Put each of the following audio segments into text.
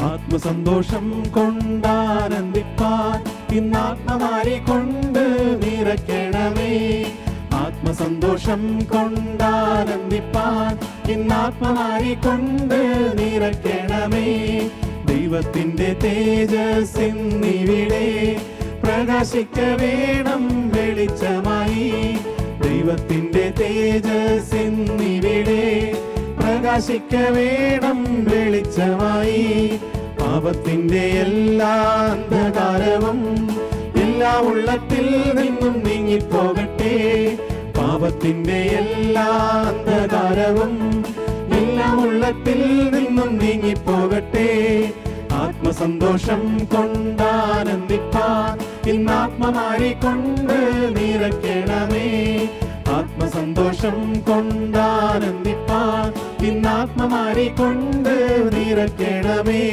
ആത്മസന്തോഷം കൊണ്ടാനന്ദിപ്പാൻ ഇന്നാത്മമാരി കൊണ്ട് നിറയ്ക്കണമേ ആത്മസന്തോഷം കൊണ്ടാനന്ദിപ്പാൻ ഇന്നാത്മമാരി കൊണ്ട് നിറയ്ക്കണമേ ദൈവത്തിന്റെ തേജസ് ഇന്നിവിടെ പ്രകാശിക്ക വേണം വെളിച്ചമായി ദൈവത്തിന്റെ തേജസ് ഇന്നിവിടെ പ്രകാശിക്ക വേണം വെളിച്ചമായി പാപത്തിന്റെ എല്ലാ അന്ധകാരവും എല്ലാ ഉള്ളത്തിൽ നിന്നും നീങ്ങിപ്പോകട്ടെ പാപത്തിന്റെ എല്ലാ അന്ധകാരവും എല്ലാ ഉള്ളത്തിൽ നിന്നും നീങ്ങിപ്പോകട്ടെ ആത്മസന്തോഷം കൊണ്ടാനന്ദിപ്പാൻ ഇന്നാത്മമാരി കൊണ്ട് നിറയ്ക്കണമേ ആത്മസന്തോഷം കൊണ്ടാനന്ദിപ്പാൻ ഇന്നാത്മമാരി കൊണ്ട് നിറയ്ക്കണമേ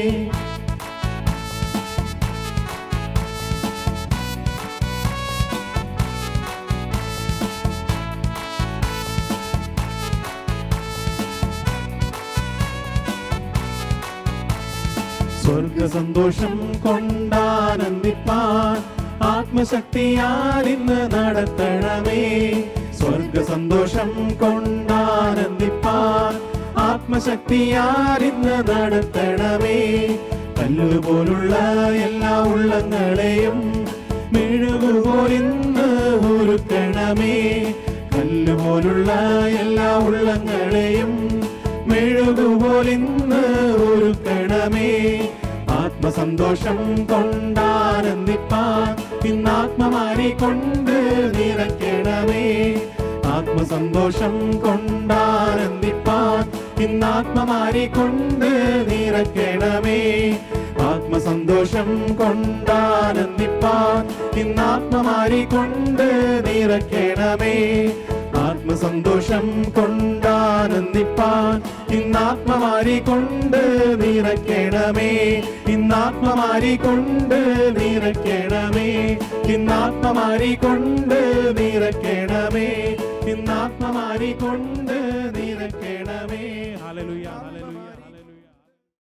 സ്വർഗ സന്തോഷം കൊണ്ടാനന്ദിപ്പാൻ ആത്മശക്തിയാൽ ഇന്ന് നടത്തണമേ സ്വർഗ സന്തോഷം കൊണ്ടാനന്ദിപ്പാൻ ആത്മശക്തിയാൽ ഇന്ന് നടത്തണമേ കല്ലുപോലുള്ള എല്ലാ ഉള്ളങ്ങളെയും മെഴുകുപോലിന്ന് ഉരുക്കണമേ കല്ലുപോലുള്ള എല്ലാ ഉള്ളങ്ങളെയും മെഴുകുപോലിന്ന് ഒരുക്കണമേ ആത്മസന്തോഷം കൊണ്ടാനന്ദിപ്പാൻ ഇന്നാത്മമാരി കൊണ്ട് നിറയ്ക്കണമേ ആത്മസന്തോഷം കൊണ്ടാനന്ദിപ്പാൻ ഇന്നാത്മമാരി കൊണ്ട് നിറയ്ക്കണമേ ആത്മസന്തോഷം കൊണ്ടാനന്ദിപ്പാൻ ഇന്നാത്മമാരി കൊണ്ട് നിറയ്ക്കണമേ ആത്മസന്തോഷം കൊണ്ടാനന്ദിപ്പാൻ ഇന്നാത്മമാരി കൊണ്ട് നിറയ്ക്കണമേ ഇന്നാത്മമാരി കൊണ്ട് നിറയ്ക്കണമേ ഇന്നാത്മമാരി കൊണ്ട് നിറയ്ക്കണമേ ഇന്നാത്മമാരി കൊണ്ട് നിറയ്ക്കണമേ ഹല്ലേലൂയ